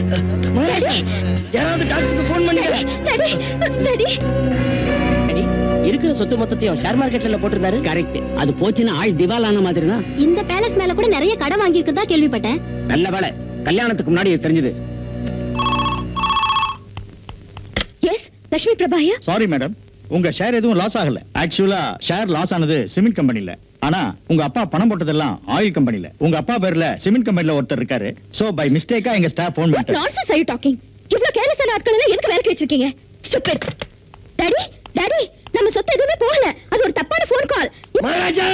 மகாராஜா யாராவது டாக்டருக்கு ஃபோன் பண்ணுங்க டாடி டாடி டாடி, இருக்கிற சொத்து மொத்தத்தையும் ஷேர் மார்க்கெட்ல போட்டிருந்தாரு கரெக்ட் அது போச்சுன்னா ஆள் திவால் ஆன மாதிரி தான் இந்த பேலஸ் மேல கூட நிறைய கடன் வாங்கி இருக்கதா கேள்விப்பட்டேன் நல்ல வேலை கல்யாணத்துக்கு முன்னாடி இது தெரிஞ்சது எஸ் லட்சுமி பிரபாயா சாரி மேடம் உங்க ஷேர் எதுவும் லாஸ் ஆகல ஆக்சுவலா ஷேர் லாஸ் ஆனது சிமெண்ட் கம்பெனில ஆனா உங்க அப்பா பணம் போட்டதெல்லாம் ஆயில் கம்பெனில உங்க அப்பா பேர்ல சிமெண்ட் கம்பெனில ஒருத்தர் இருக்காரு சோ பை மிஸ்டேக்கா எங்க ஸ்டாஃப் போன் வாட் பண்ணிட்டாரு நான்சென்ஸ் ஆர் யூ டாக்கிங் இவ்ளோ கேர்லெஸ்ஸான ஆட்கள் எல்லாம் எதுக்கு வேலைக்கு வச்சிருக்கீங்க ஸ்டூபிட் டாடி டாடி நம்ம சொத்து எதுவுமே போகல அது ஒரு தப்பான ஃபோன் கால் மகாராஜா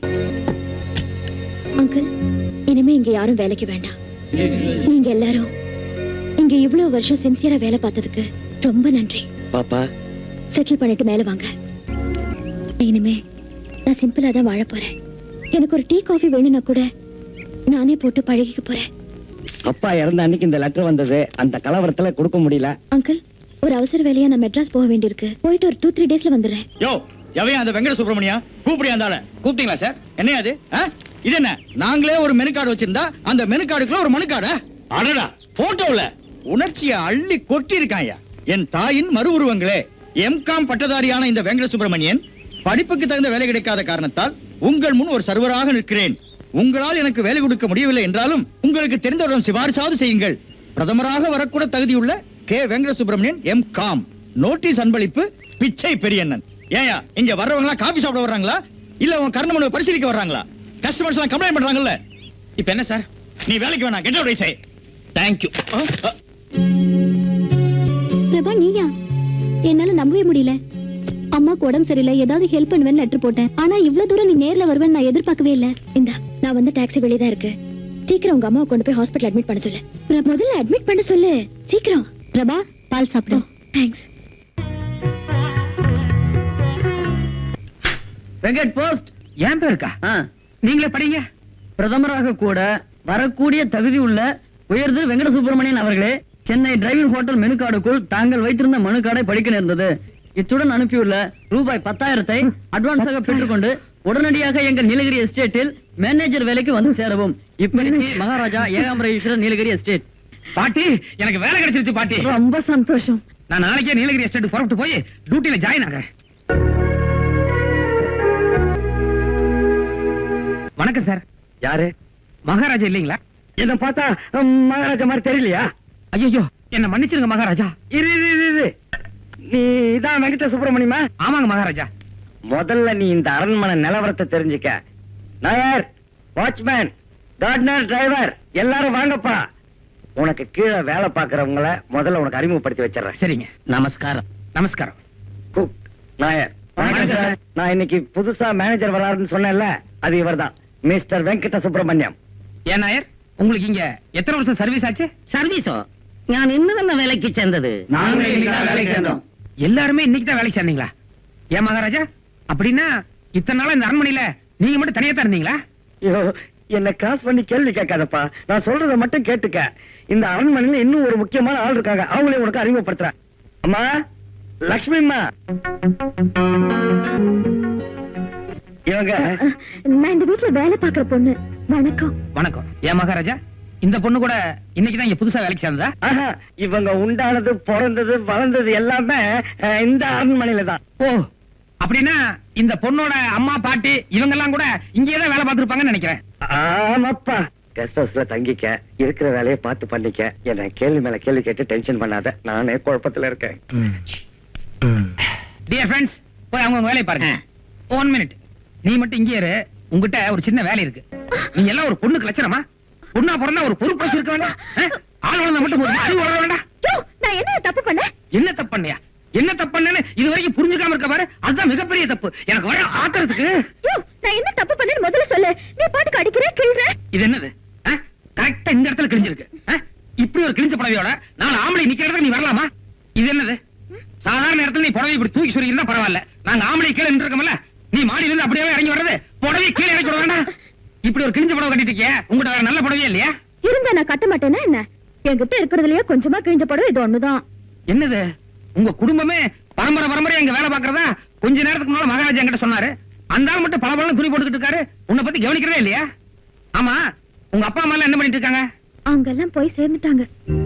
அங்கிள் இனிமே இங்க யாரும் வேலைக்கு வேண்டாம் நீங்க எல்லாரும் இங்க இவ்வளவு வருஷம் சின்சியரா வேலை பார்த்ததுக்கு ரொம்ப நன்றி பாப்பா செட்டில் பண்ணிட்டு மேல வாங்க இனிமே நான் சிம்பிளா தான் வாழ போறேன் எனக்கு ஒரு டீ காஃபி வேணும்னா கூட நானே போட்டு பழகிக்க போறேன் அப்பா இறந்த அன்னைக்கு இந்த லெட்டர் வந்தது அந்த கலவரத்துல கொடுக்க முடியல அங்கிள் ஒரு அவசர வேலையா நான் மெட்ராஸ் போக வேண்டியிருக்கு போயிட்டு ஒரு டூ த்ரீ டேஸ்ல வந்துடுறேன் யோ எவையா அந்த வெங்கட சுப்பிரமணியா கூப்பிடியா அந்த ஆளை கூப்பிட்டீங்களா சார் என்ன அது ஆ? இது என்ன நாங்களே ஒரு மெனு கார்டு வச்சிருந்தா அந்த மெனு கார்டுக்குள்ள ஒரு மனு கார்டா அடடா போட்டோல உணர்ச்சியை அள்ளி கொட்டி இருக்காயா என் தாயின் மறு உருவங்களே எம்காம் பட்டதாரியான இந்த வெங்கட சுப்பிரமணியன் படிப்புக்கு தகுந்த வேலை கிடைக்காத காரணத்தால் உங்கள் முன் ஒரு சர்வராக நிற்கிறேன் உங்களால் எனக்கு வேலை கொடுக்க முடியவில்லை என்றாலும் உங்களுக்கு தெரிந்தவரிடம் சிபாரிசாவது செய்யுங்கள் பிரதமராக வரக்கூட தகுதியுள்ள K Venkata Subramanian M Com notice அன்பளிப்பு பிச்சை பெரியண்ணன் ஏயா இங்க வர்றவங்க காபி சாப்பிட வர்றாங்களா இல்ல உன் கர்ணமனு பரிசீலிக்க வர்றாங்களா கஸ்டமர்ஸ் எல்லாம் கம்ப்ளைண்ட் பண்றாங்கல்ல இப்ப என்ன சார் நீ வேலைக்கு வேணாம் கெட் அவுட் சே தேங்க்யூ பிரபா நீயா என்னால நம்பவே முடியல அம்மாக்கு உடம்பு சரியில்லை ஏதாவது ஹெல்ப் பண்ணுவேன்னு லெட்டர் போட்டேன் ஆனா இவ்வளவு தூரம் நீ நேர்ல வருவேன்னு நான் எதிர்பார்க்கவே இல்ல இந்தா நான் வந்து டாக்ஸி வெளியே தான் இருக்கு சீக்கிரம் உங்க அம்மாவை கொண்டு போய் ஹாஸ்பிட்டல் அட்மிட் பண்ண சொல்லு பிர- முதல்ல அட்மிட் பண்ண சொல்லு சீக்கிரம் பிரபா பால் சாப்பிடு தேங்க்ஸ் வெங்கட் போஸ்ட் என் பேருக்கா நீங்களே படிங்க பிரதமராக கூட வரக்கூடிய தகுதி உள்ள உயர்ந்து வெங்கட சுப்பிரமணியன் அவர்களே சென்னை டிரைவிங் ஹோட்டல் மெனு கார்டுக்குள் தாங்கள் வைத்திருந்த மனு கார்டை படிக்க நேர்ந்தது இத்துடன் அனுப்பியுள்ள ரூபாய் பத்தாயிரத்தை அட்வான்ஸாக பெற்றுக்கொண்டு உடனடியாக எங்கள் நீலகிரி எஸ்டேட்டில் மேனேஜர் வேலைக்கு வந்து சேரவும் இப்படிக்கு மகாராஜா ஏகாம்பர ஈஸ்வரர் நீலகிரி எஸ்டேட் பாட்டி எனக்கு வேலை கிடைச்சிருச்சு பாட்டி ரொம்ப சந்தோஷம் நான் நாளைக்கே நீலகிரி எஸ்டேட் புறப்பட்டு போய் டியூட்டில ஜாயின் ஆகிறேன் வணக்கம் சார் யாரு மகாராஜா இல்லீங்களா என்ன பார்த்தா மகாராஜா மாதிரி தெரியலையா ஐயோ என்ன மன்னிச்சிருங்க மகாராஜா இரு இரு, இரு, இரு. நீ இதான் வெங்கட சுப்பிரமணியமா ஆமாங்க மகாராஜா முதல்ல நீ இந்த அரண்மனை நிலவரத்தை தெரிஞ்சுக்க நாயர் வாட்ச்மேன் கார்டனர் டிரைவர் எல்லாரும் வாங்கப்பா உனக்கு கீழே வேலை பார்க்கறவங்கள முதல்ல உனக்கு அறிமுகப்படுத்தி வச்சிடுறேன் சரிங்க நமஸ்காரம் நமஸ்காரம் குக் நாயர் வணக்கம் சார். நான் இன்னைக்கு புதுசா மேனேஜர் வராருன்னு சொன்னேன்ல அது இவர்தான் மிஸ்டர் வெங்கட சுப்பிரமணியம் ஏன் நாயர் உங்களுக்கு இங்க எத்தனை வருஷம் சர்வீஸ் ஆச்சு சர்வீஸோ நான் இன்னும் வேலைக்கு சேர்ந்தது நாங்க இன்னைக்குதான் வேலைக்கு சேர்ந்தோம். எல்லாருமே இன்னைக்கு தான் வேலைக்கு சேர்ந்தீங்களா ஏன் மகாராஜா அப்படின்னா இத்தனை நாளா இந்த அரண்மனையில நீங்க மட்டும் தனியா தான் இருந்தீங்களா ஐயோ என்ன கிராஸ் பண்ணி கேள்வி கேட்காதப்பா நான் சொல்றத மட்டும் கேட்டுக்க இந்த அரண்மனையில இன்னும் ஒரு முக்கியமான ஆள் இருக்காங்க அவங்களே உனக்கு அறிமுகப்படுத்துறேன் அம்மா லக்ஷ்மி அம்மா இவங்க நான் இந்த வீட்டுல வேலை பார்க்கற பொண்ணு வணக்கம் வணக்கம் ஏன் மகாராஜா இந்த பொண்ணு கூட இன்னைக்கு தான் இங்க புதுசா வேலைக்கு சேர்ந்ததா ஆஹா, இவங்க உண்டானது பிறந்தது வளர்ந்தது எல்லாமே அஹ், இந்த அரண்மனையில தான் ஓ அப்படின்னா இந்த பொண்ணோட அம்மா பாட்டி இவங்க எல்லாம் கூட இங்கேயே தான் வேலை பார்த்திருப்பாங்கன்னு நினைக்கிறேன் ஆமாப்பா கெஸ்ட் ஹவுஸ்ல தங்கிக்க இருக்கிற வேலையை பார்த்து பண்ணிக்க என்ன கேள்வி மேல கேள்வி கேட்டு டென்ஷன் பண்ணாத நானே குழப்பத்துல இருக்கேன் டியர் ஃப்ரெண்ட்ஸ் போய் அவங்க வேலையை பாருங்க ஒன் மினிட் நீ மட்டும் இங்கே இரு உங்ககிட்ட ஒரு சின்ன வேலை இருக்கு நீ எல்லாம் ஒரு பொண்ணுக்கு லட்சணமா பொண்ணா பிறந்தா ஒரு பொறுப்பு இருக்க வேண்டாம் ஆ? ஆள் வளர்ந்தா மட்டும் போதும் அறிவு வளர வேண்டாம் யோ, நான் என்ன தப்பு பண்ணேன் என்ன தப்பு பண்ணியா என்ன தப்பு பண்ணேன்னு இது வரைக்கும் புரிஞ்சுக்காம இருக்க பாரு அதுதான் மிகப்பெரிய தப்பு எனக்கு வர ஆத்திரத்துக்கு யோ, நான் என்ன தப்பு பண்ணேன்னு முதல்ல சொல்லு நீ பாட்டுக்கு அடிக்கிற கிள்ற இது என்னது கரெக்டா இந்த இடத்துல கிழிஞ்சிருக்கு ஆ? இப்படி ஒரு கிழிஞ்ச புடவையோட நாலு ஆம்பளை நிக்கிற இடத்துக்கு நீ வரலாமா இது என்னது சாதாரண இடத்துல நீ புடவை இப்படி தூக்கி சொல்லியிருந்தா பரவாயில்ல நாங்க ஆம்பளை கீழே நின்றுருக்கோம்ல நீ மாடியில இருந்து அப்படியே இறங்கி வர்றது புடவை கீழே இறக்கி விட வேண்டாம் இப்படி ஒரு கிழிஞ்ச புடவை கட்டிட்டு இருக்கியே உங்ககிட்ட வேற நல்ல புடவையே இல்லையா இருந்தா நான் கட்ட மாட்டேனா என்ன என்கிட்ட இருக்கிறதுலயே கொஞ்சமா கிழிஞ்ச படம் இது ஒண்ணுதான் என்னது உங்க குடும்பமே பரம்பரை பரம்பரை எங்க வேலை பாக்குறதா கொஞ்ச நேரத்துக்கு முன்னால மகாராஜா என்கிட்ட சொன்னாரு அந்த ஆள் மட்டும் பல பல துணி போட்டுக்கிட்டு இருக்காரு உன்னை பத்தி கவனிக்கிறதே இல்லையா ஆமா உங்க அப்பா அம்மா எல்லாம் என்ன பண்ணிட்டு இருக்காங்க அவங்க எல்லாம் போய் சேர்ந்துட்டாங்க